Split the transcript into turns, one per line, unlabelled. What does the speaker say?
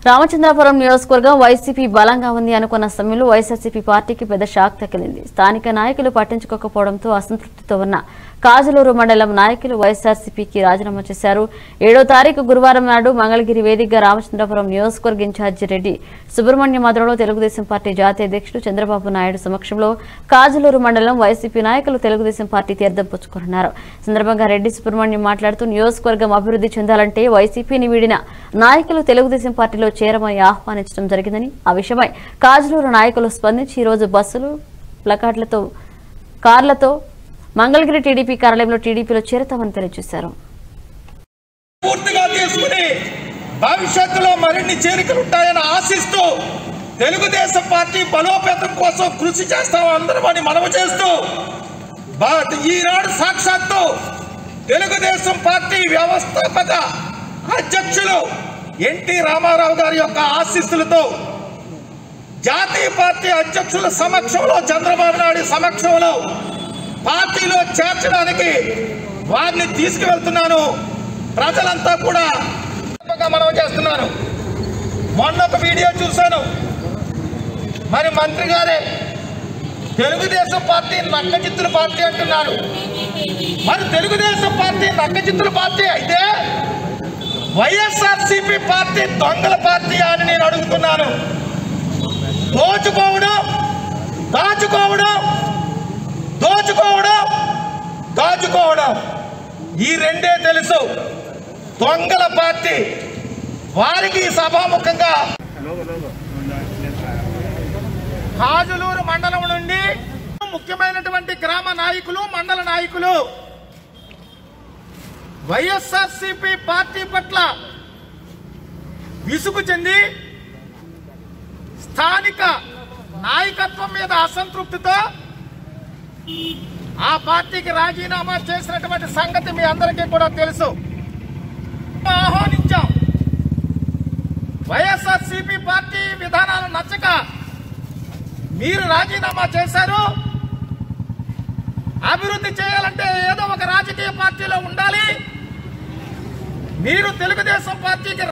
రామచంద్రపురం నియోజకవర్గం వైసీపీ బలంగా ఉంది అనుకున్న సమయంలో వైఎస్ఆర్సీపీ పార్టీకి పెద్ద షాక్ తగిలింది స్థానిక నాయకులు పట్టించుకోకపోవడంతో అసంతృప్తితో ఉన్న కాజలూరు మండలం నాయకులు వైఎస్ఆర్సీపీకి రాజీనామా చేశారు ఏడో తారీఖు గురువారం నాడు మంగళగిరి వేదికగా రామచంద్రపురం నియోజకవర్గ ఇన్ఛార్జి రెడ్డి సుబ్రహ్మణ్య మధురలో తెలుగుదేశం పార్టీ జాతీయ అధ్యక్షుడు చంద్రబాబు నాయుడు సమక్షంలో కాజలూరు మండలం వైసీపీ నాయకులు తెలుగుదేశం పార్టీ తీర్థం పుచ్చుకున్నారు ఈ సందర్భంగా రెడ్డి సుబ్రహ్మణ్యం మాట్లాడుతూ నియోజకవర్గం అభివృద్ధి చెందాలంటే వైసీపీని వీడిన నాయకులు తెలుగుదేశం పార్టీలో చేరమని ఆహ్వానించడం జరిగిందని ఆ విషయమై కాజలూరు నాయకులు స్పందించి ఈ రోజు బస్సులు ప్లకార్డులతో కార్లతో మంగళగిరి టీడీపీ కార్యాలయంలో టీడీపీలో చేరతామని తెలియజేశారు
పూర్తిగా తీసుకుని భవిష్యత్తులో మరిన్ని చేరికలు ఉంటాయని ఆశిస్తూ తెలుగుదేశం పార్టీ బలోపేతం కోసం కృషి చేస్తాం అందరమని మనవి చేస్తూ బా- ఈనాడు సాక్షాత్తు తెలుగుదేశం పార్టీ వ్యవస్థాపక అధ్యక్షులు ఎన్టీ రామారావు గారి యొక్క ఆశీస్సులతో జాతీయ పార్టీ అధ్యక్షుల సమక్షంలో చంద్రబాబు నాయుడు సమక్షంలో పార్టీలో చేర్చడానికి వారిని తీసుకువెళ్తున్నాను ప్రజలంతా కూడా మనవి చేస్తున్నాను మొన్న ఒక వీడియో చూశాను మరి మంత్రి గారే తెలుగుదేశం పార్టీ నక్కచిత్తుల పార్టీ అంటున్నారు మరి తెలుగుదేశం పార్టీ నక్కచిత్తుల పార్టీ అయితే వైఎస్ఆర్సీపీ పార్టీ దొంగల పార్టీ అని నేను అడుగుతున్నాను దోచుకోవడం దాచుకోవడం దోచుకోవడం దాచుకోవడం ఈ రెండే తెలుసు దొంగల పార్టీ వారికి సభాముఖంగా కాజులూరు మండలం నుండి ముఖ్యమైనటువంటి గ్రామ నాయకులు మండల నాయకులు వైఎస్ఆర్సిపి పార్టీ పట్ల విసుగు చెంది స్థానిక నాయకత్వం మీద అసంతృప్తితో ఆ పార్టీకి రాజీనామా చేసినటువంటి సంగతి మీ అందరికీ కూడా తెలుసు ఆహ్వానించాం వైఎస్ఆర్ సిపి పార్టీ విధానాలు నచ్చక మీరు రాజీనామా చేశారు అభివృద్ధి చేయాలంటే ఏదో ఒక రాజకీయ పార్టీలో ఉండాలి మీరు తెలుగుదేశం పార్టీకి